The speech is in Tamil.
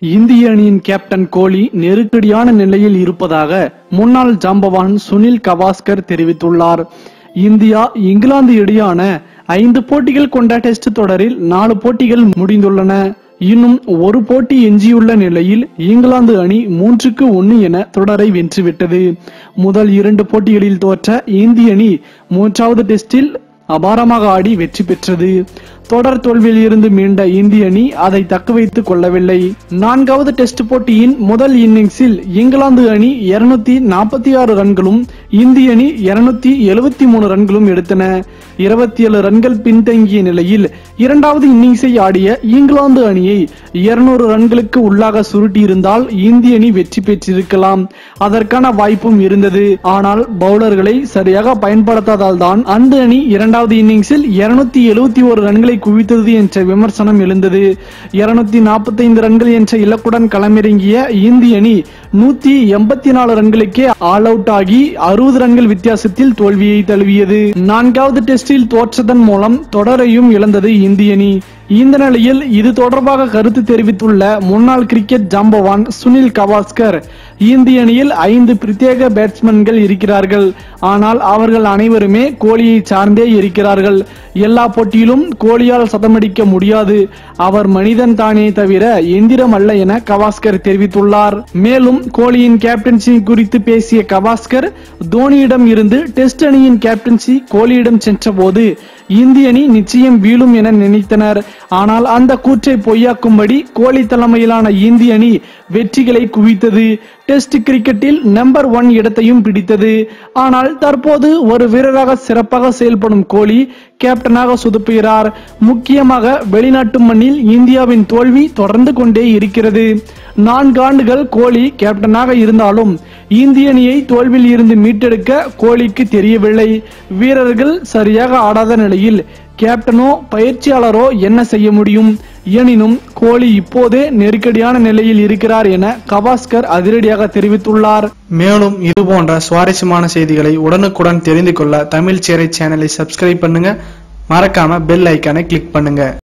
இந்திய அணியின் கேப்டன் கோலி நெருக்கடியான நிலையில் இருப்பதாக முன்னாள் ஜாம்பவான் சுனில் கவாஸ்கர் தெரிவித்துள்ளார் இந்தியா இங்கிலாந்து இடையான ஐந்து போட்டிகள் கொண்ட டெஸ்ட் தொடரில் நாலு போட்டிகள் முடிந்துள்ளன இன்னும் ஒரு போட்டி எஞ்சியுள்ள நிலையில் இங்கிலாந்து அணி மூன்றுக்கு ஒன்னு என தொடரை வென்றுவிட்டது முதல் இரண்டு போட்டிகளில் தோற்ற இந்திய அணி மூன்றாவது டெஸ்டில் அபாரமாக ஆடி வெற்றி பெற்றது தொடர் தோல்வியில் இருந்து மீண்ட இந்திய அணி அதை தக்க வைத்துக் கொள்ளவில்லை நான்காவது டெஸ்ட் போட்டியின் முதல் இன்னிங்ஸில் இங்கிலாந்து அணி இருநூத்தி நாற்பத்தி ஆறு ரன்களும் இந்திய அணி இருநூத்தி எழுபத்தி மூணு ரன்களும் எடுத்தன இருபத்தி ஏழு ரன்கள் பின்தங்கிய நிலையில் இரண்டாவது இன்னிங்ஸை ஆடிய இங்கிலாந்து அணியை இருநூறு ரன்களுக்கு உள்ளாக சுருட்டியிருந்தால் இந்திய அணி வெற்றி பெற்றிருக்கலாம் அதற்கான வாய்ப்பும் இருந்தது ஆனால் பவுலர்களை சரியாக பயன்படுத்தாதால் தான் அந்த அணி இரண்டாவது இன்னிங்ஸில் இருநூத்தி எழுபத்தி ஒரு ரன்களை குவித்தது என்ற விமர்சனம் எழுந்தது இருநூத்தி நாற்பத்தைந்து ரன்கள் என்ற இலக்குடன் களமிறங்கிய இந்திய அணி நூத்தி எண்பத்தி நாலு ரன்களுக்கே ஆல் அவுட் ஆகி அறுபது ரன்கள் வித்தியாசத்தில் தோல்வியை தழுவியது நான்காவது டெஸ்டில் தோற்றதன் மூலம் தொடரையும் இழந்தது இந்திய அணி இந்த நிலையில் இது தொடர்பாக கருத்து தெரிவித்துள்ள முன்னாள் கிரிக்கெட் ஜாம்பவான் சுனில் கவாஸ்கர் இந்திய அணியில் ஐந்து பிரத்யேக பேட்ஸ்மேன்கள் இருக்கிறார்கள் ஆனால் அவர்கள் அனைவருமே கோலியை சார்ந்தே இருக்கிறார்கள் எல்லா போட்டியிலும் கோலியால் சதமடிக்க முடியாது அவர் மனிதன் தானே தவிர எந்திரம் அல்ல என கவாஸ்கர் தெரிவித்துள்ளார் மேலும் கோலியின் கேப்டன்சி குறித்து பேசிய கவாஸ்கர் தோனியிடம் இருந்து டெஸ்ட் அணியின் கேப்டன்சி கோலியிடம் சென்றபோது இந்திய அணி நிச்சயம் வீழும் என நினைத்தனர் ஆனால் அந்த கூற்றை பொய்யாக்கும்படி கோலி தலைமையிலான இந்திய அணி வெற்றிகளை குவித்தது டெஸ்ட் கிரிக்கெட்டில் நம்பர் ஒன் இடத்தையும் பிடித்தது ஆனால் தற்போது ஒரு வீரராக சிறப்பாக செயல்படும் கோலி கேப்டனாக சுதுப்புகிறார் முக்கியமாக வெளிநாட்டு மண்ணில் இந்தியாவின் தோல்வி தொடர்ந்து கொண்டே இருக்கிறது நான்கு ஆண்டுகள் கோலி கேப்டனாக இருந்தாலும் இந்திய அணியை தோல்வியில் இருந்து மீட்டெடுக்க கோலிக்கு தெரியவில்லை வீரர்கள் சரியாக ஆடாத நிலையில் கேப்டனோ பயிற்சியாளரோ என்ன செய்ய முடியும் எனினும் கோலி இப்போதே நெருக்கடியான நிலையில் இருக்கிறார் என கவாஸ்கர் அதிரடியாக தெரிவித்துள்ளார் மேலும் இது போன்ற சுவாரஸ்யமான செய்திகளை உடனுக்குடன் தெரிந்து கொள்ள தமிழ் சேரை சேனலை சப்ஸ்கிரைப் பண்ணுங்க மறக்காம பெல் ஐக்கானை கிளிக் பண்ணுங்க